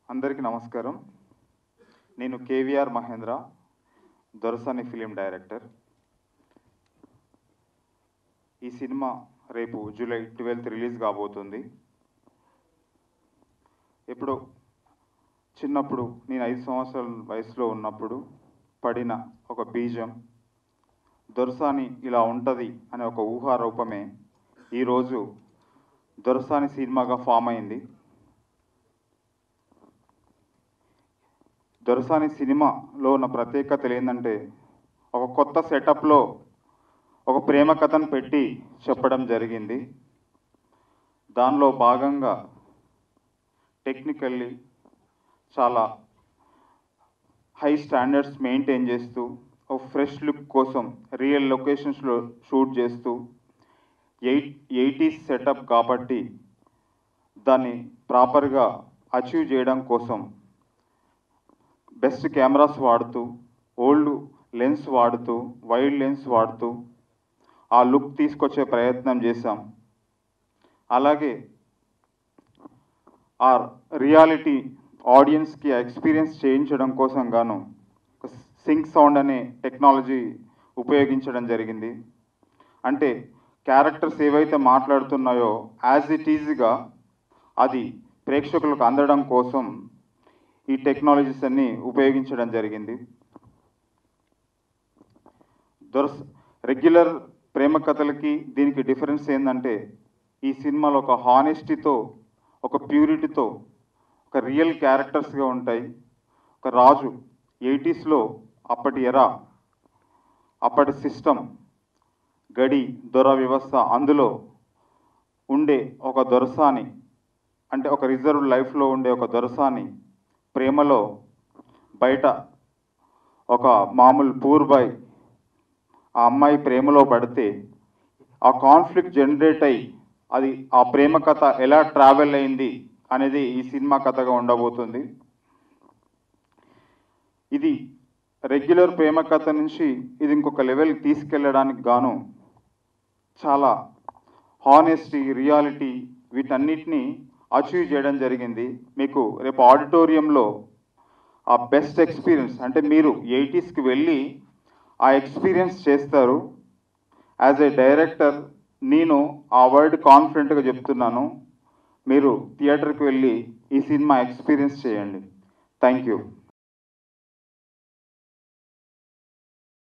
అందరికీ నమస్కారం నేను కేవీఆర్ మహేంద్ర దొరసాని ఫిలిం డైరెక్టర్ ఈ సినిమా రేపు జూలై ట్వెల్త్ రిలీజ్ కాబోతుంది ఎప్పుడో చిన్నప్పుడు నేను ఐదు సంవత్సరాల వయసులో ఉన్నప్పుడు పడిన ఒక బీజం దొరసాని ఇలా ఉంటుంది అనే ఒక ఊహారూపమే ఈరోజు దొరసాని సినిమాగా ఫామ్ అయింది దొరసాని సినిమాలో ఉన్న ప్రత్యేకతలు ఏంటంటే ఒక కొత్త సెటప్లో ఒక ప్రేమ కథను పెట్టి చెప్పడం జరిగింది దానిలో భాగంగా టెక్నికల్లీ చాలా హై స్టాండర్డ్స్ మెయింటైన్ చేస్తూ ఒక ఫ్రెష్ లుక్ కోసం రియల్ లొకేషన్స్లో షూట్ చేస్తూ ఎయిట్ ఎయిటీస్ సెటప్ కాబట్టి దాన్ని ప్రాపర్గా అచీవ్ చేయడం కోసం బెస్ట్ కెమెరాస్ వాడుతూ ఓల్డ్ లెన్స్ వాడుతూ వైడ్ లెన్స్ వాడుతూ ఆ లుక్ తీసుకొచ్చే ప్రయత్నం చేశాం అలాగే ఆ రియాలిటీ ఆడియన్స్కి ఎక్స్పీరియన్స్ చేయించడం కోసం గాను సింక్ సౌండ్ అనే టెక్నాలజీ ఉపయోగించడం జరిగింది అంటే క్యారెక్టర్స్ ఏవైతే మాట్లాడుతున్నాయో యాజ్ ఇట్ ఈజ్గా అది ప్రేక్షకులకు అందడం కోసం ఈ టెక్నాలజీస్ అన్ని ఉపయోగించడం జరిగింది దొరస రెగ్యులర్ ప్రేమ కథలకి దీనికి డిఫరెన్స్ ఏంటంటే ఈ సినిమాలో ఒక హానెస్టీతో ఒక ప్యూరిటీతో ఒక రియల్ క్యారెక్టర్స్గా ఉంటాయి ఒక రాజు ఎయిటీస్లో అప్పటి ఎరా అప్పటి సిస్టమ్ గడి దొర వ్యవస్థ అందులో ఉండే ఒక దొరసాని అంటే ఒక రిజర్వ్ లైఫ్లో ఉండే ఒక దొరసాని ప్రేమలో బయట ఒక మామూలు పూర్ బాయ్ ఆ అమ్మాయి ప్రేమలో పడితే ఆ కాన్ఫ్లిక్ట్ జనరేట్ అయ్యి అది ఆ ప్రేమ కథ ఎలా ట్రావెల్ అయింది అనేది ఈ సినిమా కథగా ఉండబోతుంది ఇది రెగ్యులర్ ప్రేమ కథ నుంచి ఇది ఇంకొక లెవెల్ తీసుకెళ్ళడానికి గాను చాలా హానెస్టీ రియాలిటీ వీటన్నిటిని అచీవ్ చేయడం జరిగింది మీకు రేపు ఆడిటోరియంలో ఆ బెస్ట్ ఎక్స్పీరియన్స్ అంటే మీరు ఎయిటీస్కి వెళ్ళి ఆ ఎక్స్పీరియన్స్ చేస్తారు యాజ్ ఏ డైరెక్టర్ నేను ఆ వర్డ్ కాన్ఫిడెంట్గా చెప్తున్నాను మీరు థియేటర్కి వెళ్ళి ఈ సినిమా ఎక్స్పీరియన్స్ చేయండి థ్యాంక్ యూ